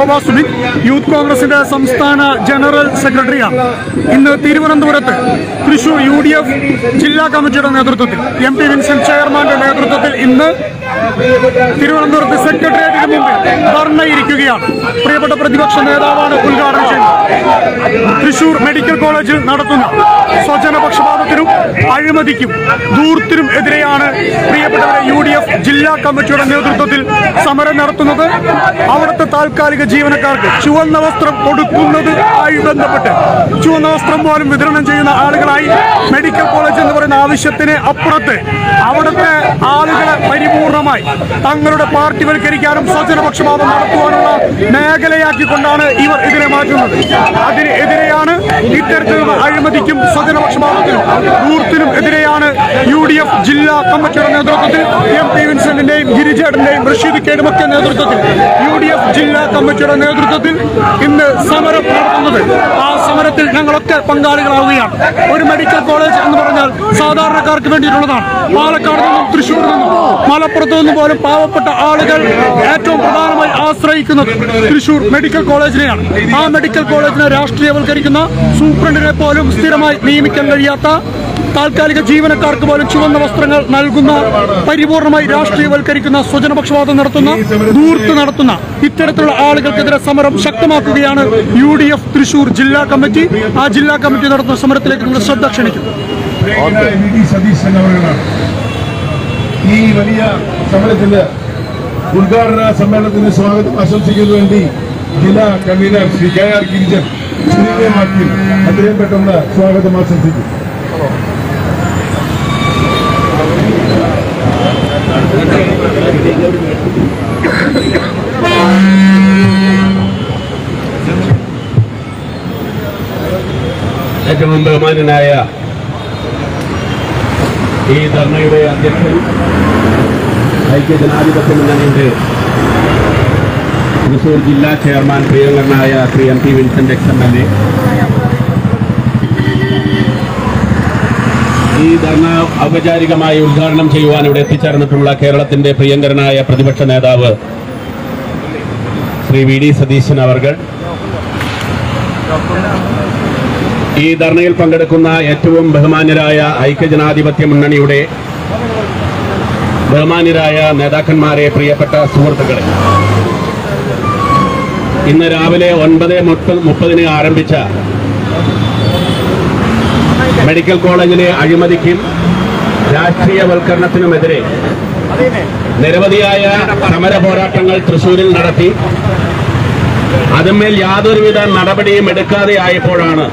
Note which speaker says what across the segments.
Speaker 1: Shobha Subin youth കോൺഗ്രസിന്റെ സംസ്ഥാന general സെക്രട്ടറിയാണ് ഇന്ന് തിരുവനന്തപുരത്ത് തൃശൂർ യു ഡി എഫ് ജില്ലാ കമ്മിറ്റിയുടെ നേതൃത്വത്തിൽ എം പി വിൻസെന്റ് ചെയർമാന്റെ നേതൃത്വത്തിൽ ഇന്ന് തിരുവനന്തപുരത്ത് സെക്രട്ടേറിയറ്റിന് മുമ്പിൽ ധർണയിരിക്കുകയാണ് പ്രിയപ്പെട്ട പ്രതിപക്ഷ നേതാവാണ് ഉദ്ഘാടനം ചെയ്യുന്നത് തൃശൂർ മെഡിക്കൽ കോളേജിൽ നടത്തുന്ന സ്വജനപക്ഷപാതത്തിനും അഴിമതിക്കും ദൂർത്തിനും എതിരെയാണ് പ്രിയപ്പെട്ടവരെ യു ഡി എഫ് ജില്ലാ കമ്മിറ്റിയുടെ നേതൃത്വത്തിൽ സമരം നടത്തുന്നത് അവിടുത്തെ താൽക്കാലിക ജീവനക്കാർക്ക് ചുവന്ന വസ്ത്രം കൊടുക്കുന്നതുമായി ബന്ധപ്പെട്ട് ചുവന്ന വസ്ത്രം പോലും വിതരണം ചെയ്യുന്ന ആളുകളായി മെഡിക്കൽ കോളേജ് എന്ന് പറയുന്ന ആവശ്യത്തിന് അപ്പുറത്ത് അവിടുത്തെ ആളുകളെ പരിപൂർണമായി തങ്ങളുടെ പാർട്ടിവൽക്കരിക്കാനും സ്വജനപക്ഷപാതം നടത്തുവാനുള്ള മേഖലയാക്കിക്കൊണ്ടാണ് ഇവർ ഇതിനെ മാറ്റുന്നത് അതിന് എതിരെയാണ് ഇത്തരത്തിലുള്ള അഴിമതിക്കും സ്വജനപക്ഷപാതത്തിനും ഊർത്തിനും എതിരെയാണ് യു ഡി എഫ് ജില്ലാ കമ്മിറ്റിയുടെ നേതൃത്വത്തിൽ എം പി വിൻസെന്റിന്റെയും ഗിരിജേട്ടന്റെയും റഷീദ് കേടും ഒക്കെ നേതൃത്വത്തിൽ യു ഡി എഫ് ജില്ലാ കമ്മിറ്റിയുടെ നേതൃത്വത്തിൽ ഇന്ന് സമരം നടത്തുന്നത് ആ സമരത്തിൽ ഞങ്ങളൊക്കെ പങ്കാളികളാവുകയാണ് ഒരു മെഡിക്കൽ കോളേജ് എന്ന് പറഞ്ഞാൽ സാധാരണക്കാർക്ക് വേണ്ടിയിട്ടുള്ളതാണ് പാലക്കാട് നിന്നും തൃശ്ശൂരിൽ നിന്നും മലപ്പുറത്തു നിന്നും പോലും പാവപ്പെട്ട ആളുകൾ ഏറ്റവും പ്രധാനമായി ആശ്രയിക്കുന്നത് തൃശൂർ മെഡിക്കൽ കോളേജിനെയാണ് ആ മെഡിക്കൽ കോളേജിനെ രാഷ്ട്രീയവൽക്കരിക്കുന്ന സൂപ്രണ്ടിനെ പോലും സ്ഥിരമായി നിയമിക്കാൻ കഴിയാത്ത താൽക്കാലിക ജീവനക്കാർക്ക് പോലും ചുവന്ന വസ്ത്രങ്ങൾ നൽകുന്ന പരിപൂർണമായി രാഷ്ട്രീയവൽക്കരിക്കുന്ന സ്വജനപക്ഷപാതം നടത്തുന്ന ദൂർത്ത് നടത്തുന്ന ഇത്തരത്തിലുള്ള ആളുകൾക്കെതിരെ സമരം ശക്തമാക്കുകയാണ് യു ഡി എഫ് തൃശൂർ ജില്ലാ കമ്മിറ്റി ആ ജില്ലാ കമ്മിറ്റി നടത്തുന്ന സമരത്തിലേക്ക് നിങ്ങൾ ശ്രദ്ധ ക്ഷണിക്കുന്നു
Speaker 2: വി ഡി സതീശൻ അവர்களാണ് ഈ വലിയ സമരത്തിന്റെ ഉദ്ഘാടന സമ്മേളനത്തിന് സ്വാഗതം ആശംസിക്കുന്നതിന് വേണ്ടി ജില്ലാ കൺവീനർ ശ്രീ കെ ആർ ഗിരിജൻ ചുരുങ്ങിയ വാക്കിൽ അത്രയും പെട്ടെന്ന് സ്വാഗതം ആശംസിക്കും
Speaker 3: ഏറ്റവും ബഹുമാനനായ ഈ ധർണയുടെ അധ്യക്ഷൻ ഐക്യ ജനാധിപത്യ മുന്നണിയുടെ തൃശൂർ ജില്ലാ ചെയർമാൻ പ്രിയങ്കരനായ Shri M P Vincent ex M L A ഈ ധർണ ഔപചാരികമായി ഉദ്ഘാടനം ചെയ്യുവാൻ ഇവിടെ എത്തിച്ചേർന്നിട്ടുള്ള കേരളത്തിന്റെ പ്രിയങ്കരനായ പ്രതിപക്ഷ നേതാവ് ശ്രീ വി ഡി സതീശൻ അവർകൾ ഈ ധർണയിൽ പങ്കെടുക്കുന്ന ഏറ്റവും ബഹുമാന്യരായ ഐക്യജനാധിപത്യ മുന്നണിയുടെ ബഹുമാന്യരായ നേതാക്കന്മാരെ പ്രിയപ്പെട്ട സുഹൃത്തുക്കളെ ഇന്ന് രാവിലെ ഒൻപത് മുപ്പത് മുപ്പതിന് ആരംഭിച്ച മെഡിക്കൽ കോളേജിലെ അഴിമതിക്കും രാഷ്ട്രീയവൽക്കരണത്തിനുമെതിരെ നിരവധിയായ സമര പോരാട്ടങ്ങൾ തൃശൂരിൽ നടത്തി അതിന്മേൽ യാതൊരുവിധ നടപടിയും എടുക്കാതെ ആയപ്പോഴാണ്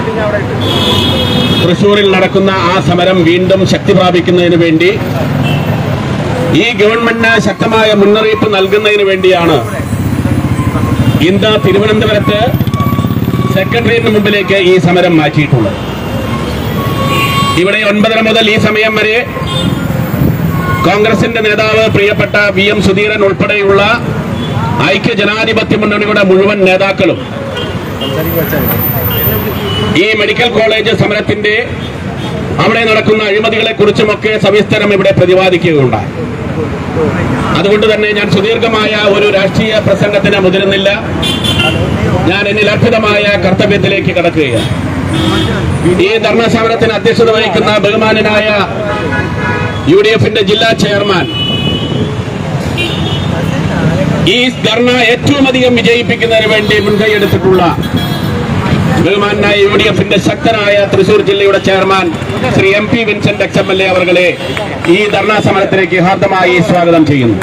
Speaker 3: തൃശൂരിൽ നടക്കുന്ന ആ സമരം വീണ്ടും ശക്തി പ്രാപിക്കുന്നതിന് വേണ്ടി ഈ ഗവൺമെന്റിന് ശക്തമായ മുന്നറിയിപ്പ് നൽകുന്നതിന് വേണ്ടിയാണ് ഇന്ന് തിരുവനന്തപുരത്ത് സെക്രട്ടേറിയറ്റിന് മുമ്പിലേക്ക് ഈ സമരം മാറ്റിയിട്ടുള്ളത് ഇവിടെ ഒൻപതര മുതൽ ഈ സമയം വരെ കോൺഗ്രസിന്റെ നേതാവ് പ്രിയപ്പെട്ട വി എം സുധീരൻ ഉൾപ്പെടെയുള്ള ഐക്യ ജനാധിപത്യ മുന്നണിയുടെ മുഴുവൻ നേതാക്കളും ഈ മെഡിക്കൽ കോളേജ് സമരത്തിന്റെ അവിടെ നടക്കുന്ന അഴിമതികളെ കുറിച്ചുമൊക്കെ സവിസ്തരം ഇവിടെ പ്രതിപാദിക്കുകയുണ്ടായി അതുകൊണ്ട് തന്നെ ഞാൻ സുദീർഘമായ ഒരു രാഷ്ട്രീയ പ്രസംഗത്തിന് മുതിരുന്നില്ല ഞാൻ എന്നിൽ അർപ്പിതമായ കർത്തവ്യത്തിലേക്ക് കടക്കുകയാണ് ഈ ധർണ സമരത്തിന് അധ്യക്ഷത വഹിക്കുന്ന ബഹുമാനനായ യു ഡി എഫിന്റെ ജില്ലാ ചെയർമാൻ ഈ ധർണ ഏറ്റവും അധികം വിജയിപ്പിക്കുന്നതിന് വേണ്ടി മുൻകൈയെടുത്തിട്ടുള്ള ബഹുമാനായ യു ഡി എഫിന്റെ ശക്തനായ തൃശൂർ ജില്ലയുടെ chairman Shri M P Vincent ex M L A അവർകളെ ഈ ധർണാ സമരത്തിലേക്ക് ഹാർദമായി സ്വാഗതം ചെയ്യുന്നു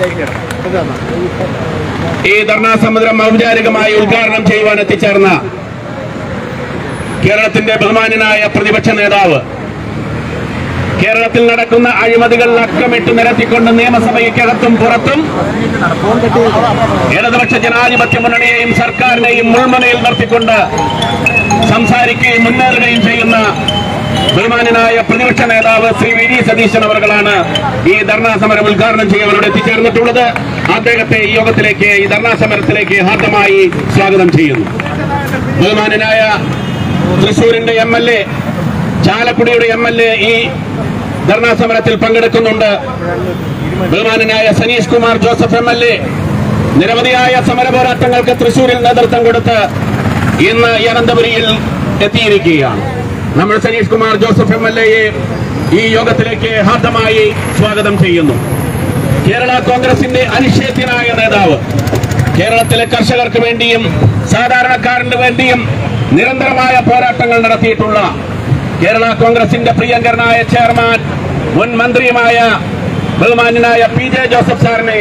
Speaker 3: ഈ ധർണാ സമരം ഔപചാരികമായി ഉദ്ഘാടനം ചെയ്യുവാൻ എത്തിച്ചേർന്ന കേരളത്തിന്റെ ബഹുമാന്യനായ പ്രതിപക്ഷ നേതാവ് കേരളത്തിൽ നടക്കുന്ന അഴിമതികൾ അക്കമിട്ട് നിരത്തിക്കൊണ്ട് നിയമസഭയ്ക്കകത്തും പുറത്തും ഇടതുപക്ഷ ജനാധിപത്യ മുന്നണിയെയും സർക്കാരിനെയും മുൾമുനയിൽ നിർത്തിക്കൊണ്ട് സംസാരിക്കുകയും മുന്നേറുകയും ചെയ്യുന്ന ബഹുമാന്യനായ പ്രതിപക്ഷ നേതാവ് ശ്രീ വി ഡി സതീശൻ അവർകളാണ് ഈ ധർണാ സമരം ഉദ്ഘാടനം ചെയ്യാൻ എത്തിച്ചേർന്നിട്ടുള്ളത് അദ്ദേഹത്തെ ഈ യോഗത്തിലേക്ക് ഈ ധർണാ സമരത്തിലേക്ക് ഹാർദമായി സ്വാഗതം ചെയ്യുന്നു ബഹുമാന്യനായ തൃശൂരിന്റെ എം എൽ എ ചാലക്കുടിയുടെ എം എൽ എ ഈ ധർണാ സമരത്തിൽ പങ്കെടുക്കുന്നുണ്ട് ബഹുമാനനായ Saneesh Kumar Joseph M L A നിരവധിയായ സമര പോരാട്ടങ്ങൾക്ക് തൃശൂരിൽ നേതൃത്വം കൊടുത്ത് ഇന്ന് ഈ അനന്തപുരിയിൽ എത്തിയിരിക്കുകയാണ് നമ്മൾ Saneesh Kumar Joseph M L എയെ ഈ യോഗത്തിലേക്ക് ഹാർദമായി സ്വാഗതം ചെയ്യുന്നു കേരള കോൺഗ്രസിന്റെ അനിശ്ചയത്തിനായ നേതാവ് കേരളത്തിലെ കർഷകർക്ക് വേണ്ടിയും സാധാരണക്കാരന് വേണ്ടിയും നിരന്തരമായ പോരാട്ടങ്ങൾ നടത്തിയിട്ടുള്ള കേരള കോൺഗ്രസിന്റെ പ്രിയങ്കരനായ ചെയർമാൻ മുൻ മന്ത്രിയുമായ ബഹുമാന്യനായ പി ജെ ജോസഫ് സാറിനെ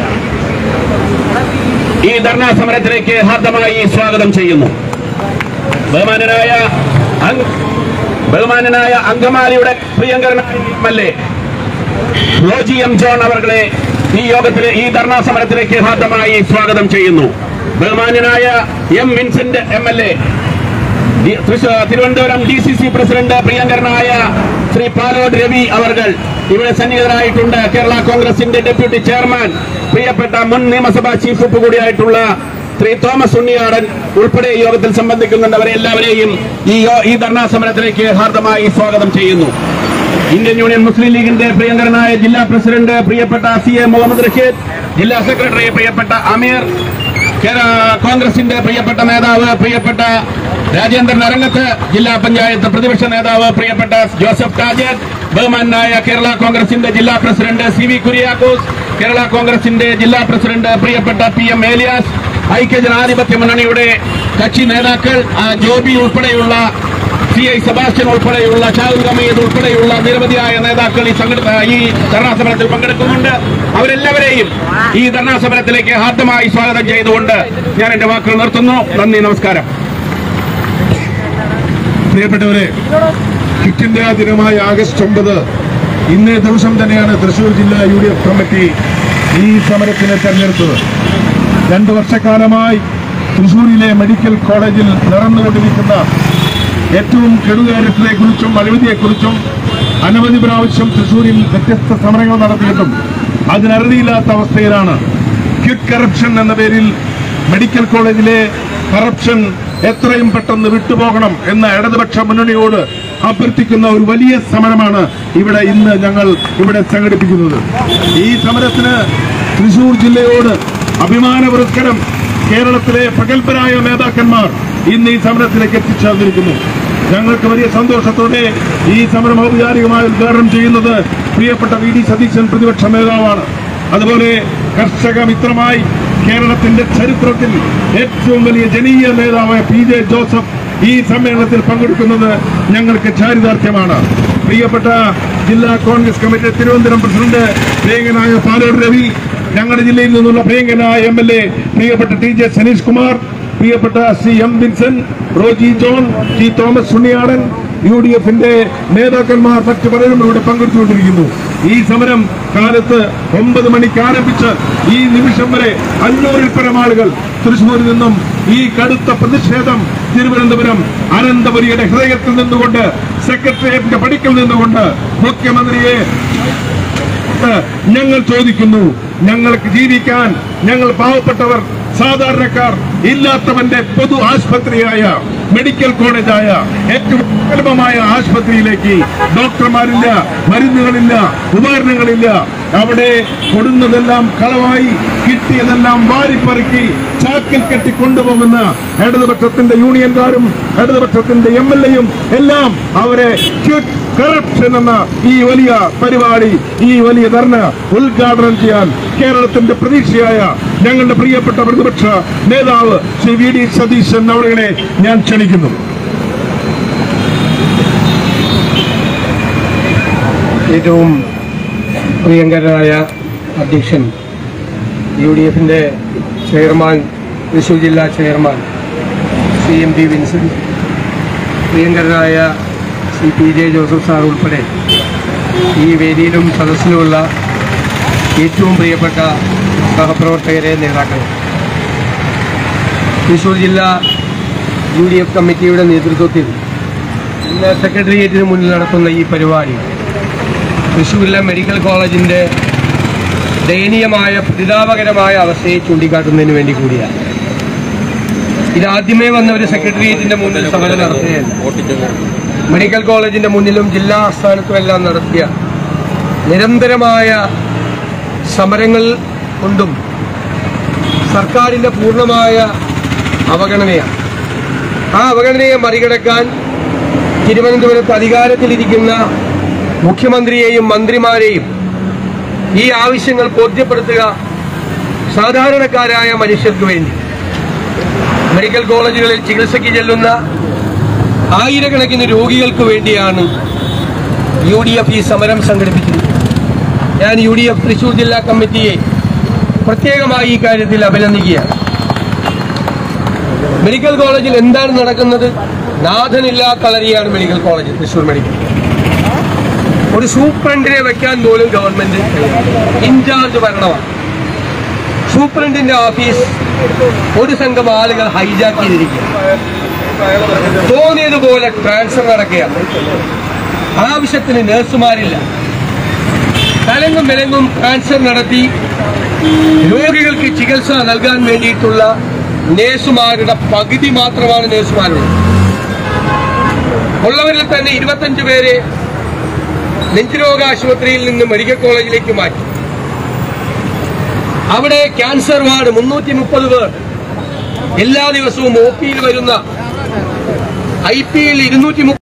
Speaker 3: ഈ ധർണാ സമരത്തിലേക്ക് ഹാർദമായി സ്വാഗതം ചെയ്യുന്നു ബഹുമാന്യനായ അംഗ- ബഹുമാന്യനായ അങ്കമാലിയുടെ പ്രിയങ്കരനായ M L A Roji M John അവർകളെ ഈ യോഗത്തിലെ ഈ ധർണാ സമരത്തിലേക്ക് ഹാർദമായി സ്വാഗതം ചെയ്യുന്നു ബഹുമാന്യനായ M Vincent M L A D- തൃശൂ- Thiruvananthapuram D C C president പ്രിയങ്കരനായ ശ്രീ പാലോട് രവി അവർകൾ ഇവിടെ സന്നിഹിതരായിട്ടുണ്ട് കേരള കോൺഗ്രസിന്റെ ഡെപ്യൂട്ടി ചെയർമാൻ പ്രിയപ്പെട്ട മുൻ നിയമസഭാ ചീഫ് വിപ്പ് കൂടിയായിട്ടുള്ള ശ്രീ തോമസ് ഉണ്ണിയാടൻ ഉൾപ്പെടെ ഈ യോഗത്തിൽ സംബന്ധിക്കുന്നുണ്ട് അവരെ എല്ലാവരെയും ഈ യോ- ഈ ധർണാ സമരത്തിലേക്ക് ഹാർദമായി സ്വാഗതം ചെയ്യുന്നു ഇന്ത്യൻ യൂണിയൻ മുസ്ലിം ലീഗിന്റെ പ്രിയങ്കരനായ ജില്ലാ പ്രസിഡന്റ് പ്രിയപ്പെട്ട സി എ മുഹമ്മദ് റഷീദ് ജില്ലാ സെക്രട്ടറി പ്രിയപ്പെട്ട അമീർ കേര- കോൺഗ്രസിന്റെ പ്രിയപ്പെട്ട നേതാവ് പ്രിയപ്പെട്ട രാജേന്ദ്രൻ അരങ്ങത്ത് ജില്ലാ പഞ്ചായത്ത് പ്രതിപക്ഷ നേതാവ് പ്രിയപ്പെട്ട ജോസഫ് ടാജർ ബഹുമാനായ കേരള കോൺഗ്രസിന്റെ ജില്ലാ president C V Kuriakose Kerala കോൺഗ്രസിന്റെ ജില്ലാ പ്രസിഡന്റ് പ്രിയപ്പെട്ട പി എം ഏലിയാസ് ഐക്യജനാധിപത്യ മുന്നണിയുടെ കക്ഷി നേതാക്കൾ ആ, ജോബി ഉൾപ്പെടെയുള്ള സി ഐ സെബാസ്റ്റ്യൻ ഉൾപ്പെടെയുള്ള ഷാഹുൽ ഹമീദ് ഉൾപ്പെടെയുള്ള നിരവധിയായ നേതാക്കൾ ഈ സംഘടന ഈ ധർണാ സമരത്തിൽ പങ്കെടുക്കുന്നുണ്ട് അവരെല്ലാവരെയും ഈ ധർണാ സമരത്തിലേക്ക് ഹാർദമായി സ്വാഗതം ചെയ്തുകൊണ്ട് ഞാൻ എന്റെ വാക്കുകൾ നിർത്തുന്നു നന്ദി നമസ്കാരം
Speaker 2: പ്രിയപ്പെട്ടവരെ ക്വിറ്റ് ഇന്ത്യ ദിനമായ ആഗസ്റ്റ് ഒമ്പത് ഇന്നേ ദിവസം തന്നെയാണ് തൃശൂർ ജില്ലാ യു ഡി എഫ് കമ്മിറ്റി ഈ സമരത്തിന് തെരഞ്ഞെടുത്തത് രണ്ടു വർഷക്കാലമായി തൃശൂരിലെ മെഡിക്കൽ കോളേജിൽ നടന്നുകൊണ്ടിരിക്കുന്ന ഏറ്റവും കെടുകാര്യത്തെക്കുറിച്ചും അഴിമതിയെക്കുറിച്ചും അനവധി പ്രാവശ്യം തൃശൂരിൽ വ്യത്യസ്ത സമരങ്ങൾ നടത്തിയിട്ടും അതിനറുതിയില്ലാത്ത അവസ്ഥയിലാണ് ക്വിറ്റ് കറപ്ഷൻ എന്ന പേരിൽ മെഡിക്കൽ കോളേജിലെ കറപ്ഷൻ എത്രയും പെട്ടെന്ന് വിട്ടുപോകണം എന്ന ഇടതുപക്ഷ മുന്നണിയോട് അഭ്യർത്ഥിക്കുന്ന ഒരു വലിയ സമരമാണ് ഇവിടെ ഇന്ന് ഞങ്ങൾ ഇവിടെ സംഘടിപ്പിക്കുന്നത് ഈ സമരത്തിന് തൃശൂർ ജില്ലയോട് അഭിമാന പുരസ്കാരം കേരളത്തിലെ പ്രഗത്ഭരായ നേതാക്കന്മാർ ഇന്ന് ഈ സമരത്തിലേക്ക് എത്തിച്ചേർന്നിരിക്കുന്നു ഞങ്ങൾക്ക് വലിയ സന്തോഷത്തോടെ ഈ സമരം ഔപചാരികമായി ഉദ്ഘാടനം ചെയ്യുന്നത് പ്രിയപ്പെട്ട വി ഡി സതീശൻ പ്രതിപക്ഷ നേതാവാണ് അതുപോലെ കർഷക മിത്രമായി കേരളത്തിന്റെ ചരിത്രത്തിൽ ഏറ്റവും വലിയ ജനീയ നേതാവായ പി ജെ ജോസഫ് ഈ സമ്മേളനത്തിൽ പങ്കെടുക്കുന്നത് ഞങ്ങൾക്ക് ചാരിതാർത്ഥ്യമാണ് പ്രിയപ്പെട്ട ജില്ലാ കോൺഗ്രസ് കമ്മിറ്റി തിരുവനന്തപുരം പ്രസിഡന്റ് പ്രിയങ്കനായ പാലോട് രവി ഞങ്ങളുടെ ജില്ലയിൽ നിന്നുള്ള പ്രിയങ്കനായ എം എൽ എ പ്രിയപ്പെട്ട ടി ജെ സനീഷ് കുമാർ പ്രിയപ്പെട്ട C M Vincent Roji John T Thomas Unniyadan U D എഫിന്റെ നേതാക്കന്മാർ മറ്റു പലരും ഇവിടെ പങ്കെടുത്തുകൊണ്ടിരിക്കുന്നു ഈ സമരം കാലത്ത് ഒമ്പത് മണിക്ക് ആരംഭിച്ച് ഈ നിമിഷം വരെ അഞ്ഞൂറിൽ പരം ആളുകൾ തൃശ്ശൂരിൽ നിന്നും ഈ കടുത്ത പ്രതിഷേധം തിരുവനന്തപുരം അനന്തപുരിയുടെ ഹൃദയത്തിൽ നിന്നുകൊണ്ട് സെക്രട്ടേറിയറ്റിന്റെ പടിക്കൽ നിന്നുകൊണ്ട് മുഖ്യമന്ത്രിയെ ഞങ്ങൾ ചോദിക്കുന്നു ഞങ്ങൾക്ക് ജീവിക്കാൻ ഞങ്ങൾ പാവപ്പെട്ടവർ സാധാരണക്കാർ ഇല്ലാത്തവന്റെ പൊതു ആശുപത്രിയായ മെഡിക്കൽ കോളേജായ ഏറ്റവും സുലഭമായ ആശുപത്രിയിലേക്ക് ഡോക്ടർമാരില്ല മരുന്നുകളില്ല ഉപകരണങ്ങളില്ല അവിടെ കൊടുന്നതെല്ലാം കളവായി കിട്ടിയതെല്ലാം വാരിപ്പറുക്കി ചാക്കിൽ കെട്ടി കൊണ്ടുപോകുന്ന ഇടതുപക്ഷത്തിന്റെ യൂണിയൻകാരും ഇടതുപക്ഷത്തിന്റെ എം എൽ എയും എല്ലാം അവരെ ക്വിറ്റ് കറപ്ഷൻ എന്ന ഈ വലിയ പരിപാടി ഈ വലിയ ധർണ ഉദ്ഘാടനം ചെയ്യാൻ കേരളത്തിന്റെ പ്രതീക്ഷയായ ഞങ്ങളുടെ പ്രിയപ്പെട്ട പ്രതിപക്ഷ നേതാവ് ശ്രീ വി ഡി സതീശൻ അവരുടെ ഞാൻ ക്ഷണിക്കുന്നു
Speaker 4: ഏറ്റവും പ്രിയങ്കരനായ അധ്യക്ഷൻ യു ഡി എഫിൻ്റെ ചെയർമാൻ തൃശ്ശൂർ ജില്ലാ chairman C M P Vincent പ്രിയങ്കരനായ C P J Joseph sir ഉൾപ്പെടെ ഈ വേദിയിലും സദസ്സിലുമുള്ള ഏറ്റവും പ്രിയപ്പെട്ട സഹപ്രവർത്തകരെ നേതാക്കൾ തൃശ്ശൂർ ജില്ലാ യു ഡി എഫ് കമ്മിറ്റിയുടെ നേതൃത്വത്തിൽ ഇന്ന് സെക്രട്ടേറിയറ്റിന് മുന്നിൽ നടത്തുന്ന ഈ പരിപാടി തൃശ്ശൂരിലെ മെഡിക്കൽ കോളേജിൻ്റെ ദയനീയമായ പരിതാപകരമായ അവസ്ഥയെ ചൂണ്ടിക്കാട്ടുന്നതിന് വേണ്ടി കൂടിയാണ് ഇതാദ്യമേ വന്ന ഒരു സെക്രട്ടേറിയറ്റിന്റെ മുന്നിൽ സമരം നടത്തുകയല്ല മെഡിക്കൽ കോളേജിന്റെ മുന്നിലും ജില്ലാ ആസ്ഥാനത്തുമെല്ലാം നടത്തിയ നിരന്തരമായ സമരങ്ങൾ കൊണ്ടും സർക്കാരിന്റെ പൂർണ്ണമായ അവഗണനയാണ് ആ അവഗണനയെ മറികടക്കാൻ തിരുവനന്തപുരത്ത് അധികാരത്തിലിരിക്കുന്ന മുഖ്യമന്ത്രിയെയും മന്ത്രിമാരെയും ഈ ആവശ്യങ്ങൾ ബോധ്യപ്പെടുത്തുക സാധാരണക്കാരായ മനുഷ്യർക്ക് വേണ്ടി മെഡിക്കൽ കോളേജുകളിൽ ചികിത്സയ്ക്ക് ചെല്ലുന്ന ആയിരക്കണക്കിന് രോഗികൾക്ക് വേണ്ടിയാണ് യു ഡി എഫ് ഈ സമരം സംഘടിപ്പിച്ചത് ഞാൻ യു ഡി എഫ് തൃശൂർ ജില്ലാ കമ്മിറ്റിയെ പ്രത്യേകമായി ഈ കാര്യത്തിൽ അഭിനന്ദിക്കുകയാണ് മെഡിക്കൽ കോളേജിൽ എന്താണ് നടക്കുന്നത് നാഥനില്ലാ കളരിയാണ് മെഡിക്കൽ കോളേജ് തൃശൂർ മെഡിക്കൽ ഒരു സൂപ്രണ്ടിനെ വെക്കാൻ പോലും ഗവൺമെന്റ് ഇൻചാർജ് ഭരണമാണ് സൂപ്രണ്ടിന്റെ ഓഫീസ് ഒരു സംഘം ആളുകൾ ഹൈജാക്ക് ചെയ്തിരിക്കുക തോന്നിയതുപോലെ ട്രാൻസ്ഫർ നടക്കുകയാണ് ആവശ്യത്തിന് നഴ്സുമാരില്ല തലങ്ങും വിലങ്ങും ട്രാൻസ്ഫർ നടത്തി രോഗികൾക്ക് ചികിത്സ നൽകാൻ വേണ്ടിയിട്ടുള്ള നേഴ്സുമാരുടെ പകുതി മാത്രമാണ് നേഴ്സുമാരുള്ളത് ഉള്ളവരിൽ തന്നെ ഇരുപത്തഞ്ച് പേരെ നെഞ്ചുരോഗ ആശുപത്രിയിൽ നിന്ന് മെഡിക്കൽ കോളേജിലേക്ക് മാറ്റി അവിടെ ക്യാൻസർ വാർഡ് മുന്നൂറ്റി മുപ്പത് പേർ എല്ലാ ദിവസവും ഒ പിയിൽ വരുന്ന ഐ പിയിൽ ഇരുന്നൂറ്റി